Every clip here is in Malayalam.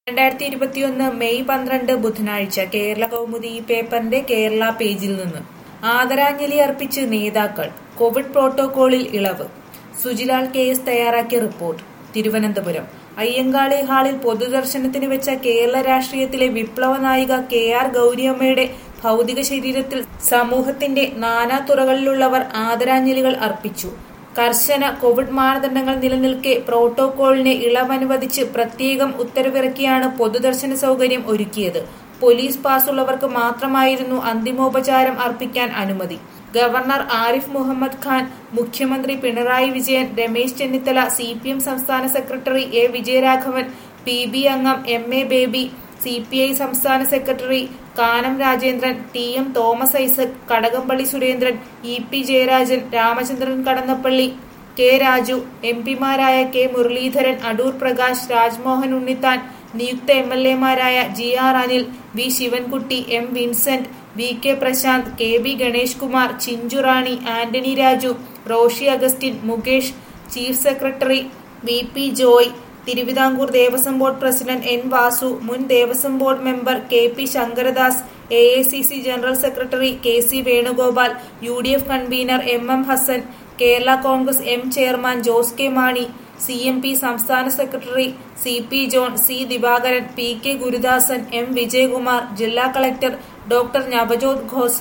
രണ്ടായിരത്തി ഇരുപത്തിയൊന്ന് മെയ് പന്ത്രണ്ട് ബുധനാഴ്ച കേരള കൗമുദി ഈ പേപ്പറിന്റെ കേരള പേജിൽ നിന്ന് ആദരാഞ്ജലി അർപ്പിച്ച് നേതാക്കൾ കോവിഡ് പ്രോട്ടോകോളിൽ ഇളവ് സുജിലാൽ കെ എസ് തയ്യാറാക്കിയ റിപ്പോർട്ട് തിരുവനന്തപുരം അയ്യങ്കാളി ഹാളിൽ പൊതുദർശനത്തിന് വെച്ച കേരള രാഷ്ട്രീയത്തിലെ വിപ്ലവ നായിക കെ ആർ ഗൗരിയമ്മയുടെ ഭൗതിക ശരീരത്തിൽ സമൂഹത്തിന്റെ നാനാ തുറകളിലുള്ളവർ ആദരാഞ്ജലികൾ അർപ്പിച്ചു കർശന കോവിഡ് മാനദണ്ഡങ്ങൾ നിലനിൽക്കെ പ്രോട്ടോകോളിന് ഇളവനുവദിച്ച് പ്രത്യേകം ഉത്തരവിറക്കിയാണ് പൊതുദർശന സൗകര്യം ഒരുക്കിയത് പോലീസ് പാസുള്ളവർക്ക് മാത്രമായിരുന്നു അന്തിമോപചാരം അർപ്പിക്കാൻ അനുമതി ഗവർണർ ആരിഫ് മുഹമ്മദ് ഖാൻ മുഖ്യമന്ത്രി Pinarayi Vijayan Ramesh Chennithala C P M സംസ്ഥാന secretary A Vijayaraghavan P B അംഗം M A Baby C P I സംസ്ഥാന secretary Kanam Rajendran T M Thomas Isaac Kadakampally Surendran E P Jayarajan Ramachandran Kadannappally K Raju M പിമാരായ കെ മുരളീധരൻ അടൂർ പ്രകാശ് രാജ്മോഹൻ ഉണ്ണിത്താൻ നിയുക്ത എം എൽ എമാരായ G R Anil V Sivankutty M Vincent V K Prasanth K B Ganesh Kumar Chinchurani Antony Raju Roshy Augustine Mukesh chief secretary V P Joy Thiruvithamkoor Devaswom board president N Vasu മുൻ Devaswom board member K P Sankaradas A I C C general secretary K C Venugopal U D F convener M M Hassan Kerala Congress M chairman Jose K Mani C M P സംസ്ഥാന secretary C P John C Divakaran P K Gurudasan M Vijayakumar ജില്ലാ collector doctor Navjot Khosa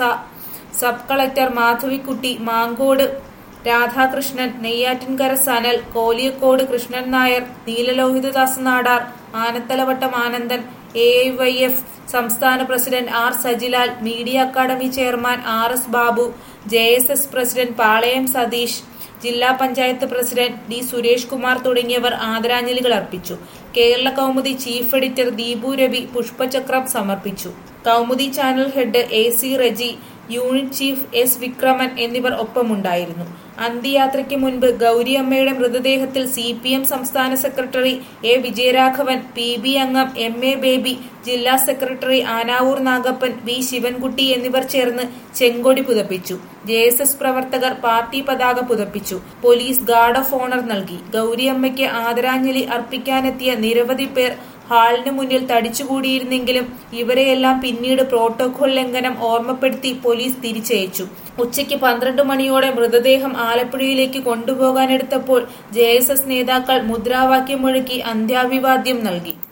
sub collector Madhavikutty Mancode Radhakrishnan Neyyattinkara Sanal Koliyakode Krishnan Nair Neelalohithadas Nadar Anathalavattom Anandan A I Y F സംസ്ഥാന president R Sajilal media academy chairman R S Babu J S S president Palayam Satheesh ജില്ലാ പഞ്ചായത്ത് പ്രസിഡന്റ് ഡി സുരേഷ് കുമാർ തുടങ്ങിയവർ ആദരാഞ്ജലികൾ അർപ്പിച്ചു കേരള കൗമുദി ചീഫ് എഡിറ്റർ ദീപു രവി പുഷ്പചക്രം സമർപ്പിച്ചു Kaumudi channel head A C Reji unit chief S Vikraman എന്നിവർ ഒപ്പമുണ്ടായിരുന്നു അന്ത്യയാത്രയ്ക്ക് മുൻപ് ഗൗരിയമ്മയുടെ മൃതദേഹത്തിൽ സി പി എം സംസ്ഥാന secretary A Vijayaraghavan P B അംഗം എം എ ബേബി ജില്ലാ സെക്രട്ടറി ആനാവൂർ നാഗപ്പൻ വി ശിവൻകുട്ടി എന്നിവർ ചേർന്ന് ചെങ്കൊടി പുതപ്പിച്ചു ജെ എസ് എസ് പ്രവർത്തകർ പാർട്ടി പതാക പുതപ്പിച്ചു പോലീസ് ഗാർഡ് ഓഫ് ഓണർ നൽകി ഗൗരിയമ്മയ്ക്ക് ആദരാഞ്ജലി അർപ്പിക്കാനെത്തിയ നിരവധി പേർ ഹാളിന് മുന്നിൽ തടിച്ചുകൂടിയിരുന്നെങ്കിലും ഇവരെയെല്ലാം പിന്നീട് പ്രോട്ടോകോൾ ലംഘനം ഓർമ്മപ്പെടുത്തി പോലീസ് തിരിച്ചയച്ചു ഉച്ചയ്ക്ക് പന്ത്രണ്ട് മണിയോടെ മൃതദേഹം ആലപ്പുഴയിലേക്ക് കൊണ്ടുപോകാനെടുത്തപ്പോൾ ജെ നേതാക്കൾ മുദ്രാവാക്യം മുഴക്കി അന്ത്യാഭിവാദ്യം നൽകി